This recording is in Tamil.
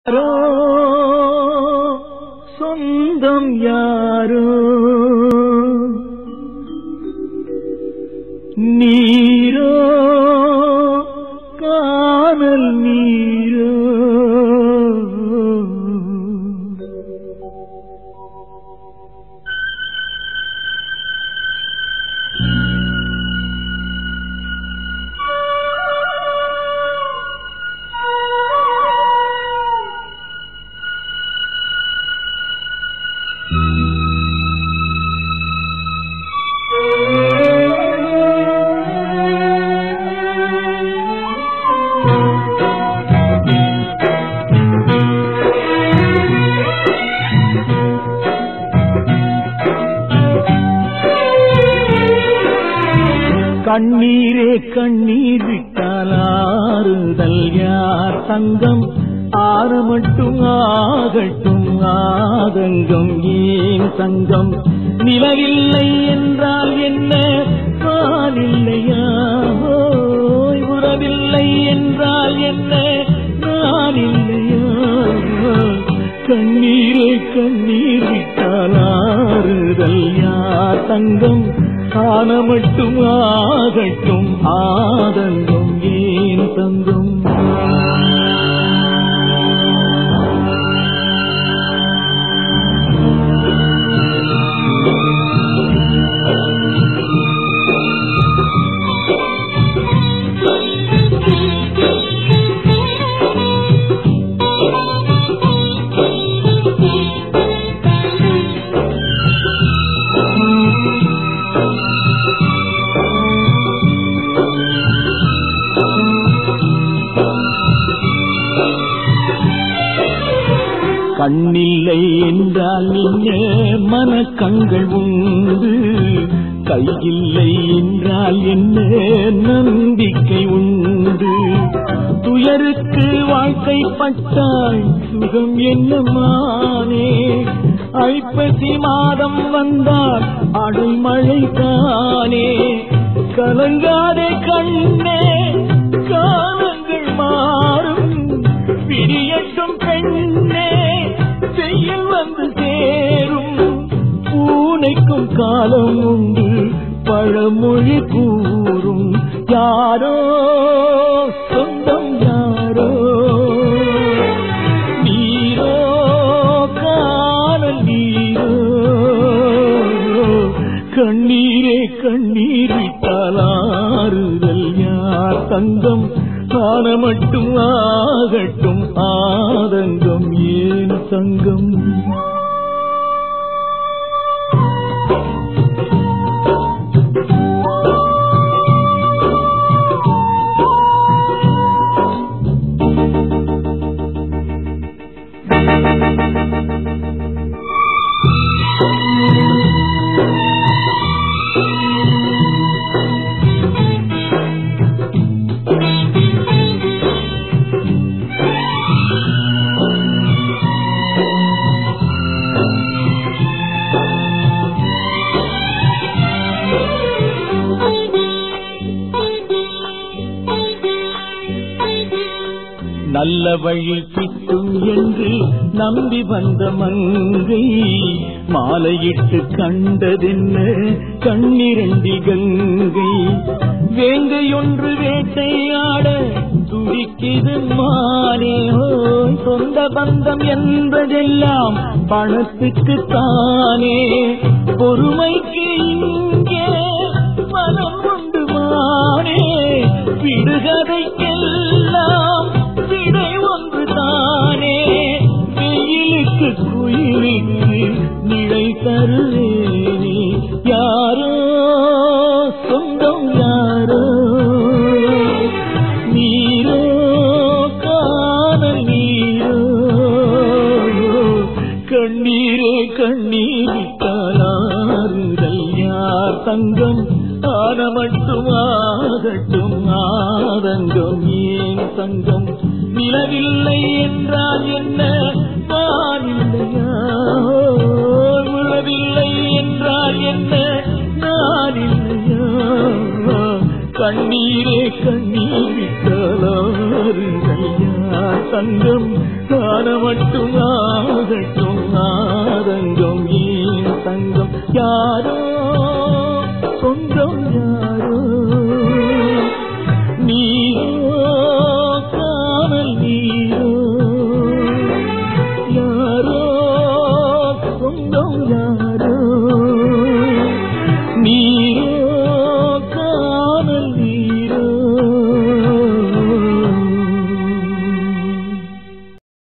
யாரோ சொந்தம் யாரோ நீரோ காணல் நீரோ கண்ணீரே கண்ணீர் விட்டால் ஆறுதல் யார் சங்கம் ஆற மட்டும் ஆகட்டும் ஆதங்கம் ஏன் சங்கம் நிலவில்லை என்றால் என்ன பாலில்லையா ஓய், உறவில்லை என்றால் என்ன நான் இல்லையா கண்ணீரே கண்ணீர் விட்டால் ஆறுதல் யார் தங்கம் காண மட்டும் ஆகட்டும் ஆதங்கம் ஏன் தங்கம் கண்ணில்லை என்றால் நின்ன மனக்கண்கள் உண்டு கையில்லை என்றால் என்ன நம்பிக்கை உண்டு துயருக்கு வாழ்க்கைப்பட்டால் சுகம் என்னமானே ஐப்பசி மாதம் வந்தால் அடைமழை தானே கலங்காதே கண்ணே காலங்கள் மாறும் பிரியட்டும் பெண்ணே செய்யில் வந்து சேரும் பூனைக்கும் காலம் உண்டு பழமொழி கூறும் யாரோ சொந்தம் யாரோ நீரோ காணல் நீரோ கண்ணீரே கண்ணீர் விட்டால் ஆறுதல் யார் தங்கம் காண மட்டும் ஆகட்டும் ஆதங்கம் ஏன் சங்கம் நல்ல வழி கிட்டும் என்று நம்பி வந்த மங்கை மாலையிட்டு கண்டதென்ன கண்ணிரண்டி கங்கை வேங்கையொன்று வேட்டையாட துடிக்கிது மானே ஓய், சொந்த பந்தம் என்பதெல்லாம் பணத்துக்கு தானே பொறுமைக்கு இங்கே மனம் உண்டு மானே விடுகதைக்கெல்லாம் விடை ஒன்று தானே வெயிலுக்கு குயிலுக்கு நிலை தருவேனே யாரோ சொந்தம் யாரோ நீரோ காணல் நீரோ கண்ணீரே கண்ணீர் விட்டாலாறுதல் யார் தங்கம் ஆன மட்டும் ஆகட்டும் ஆதங்கம் ஏன் சங்கம் நிலவில்லை என்றால் என்ன வானில்லையா உறவில்லை என்றால் என்ன நான் இல்லையா கண்ணீரே கண்ணீர் விட்டாலாறுதல் யார் தங்கம் காண மட்டும் ஆகட்டும் ஆதங்கம் ஏன் தங்கம் யாரோ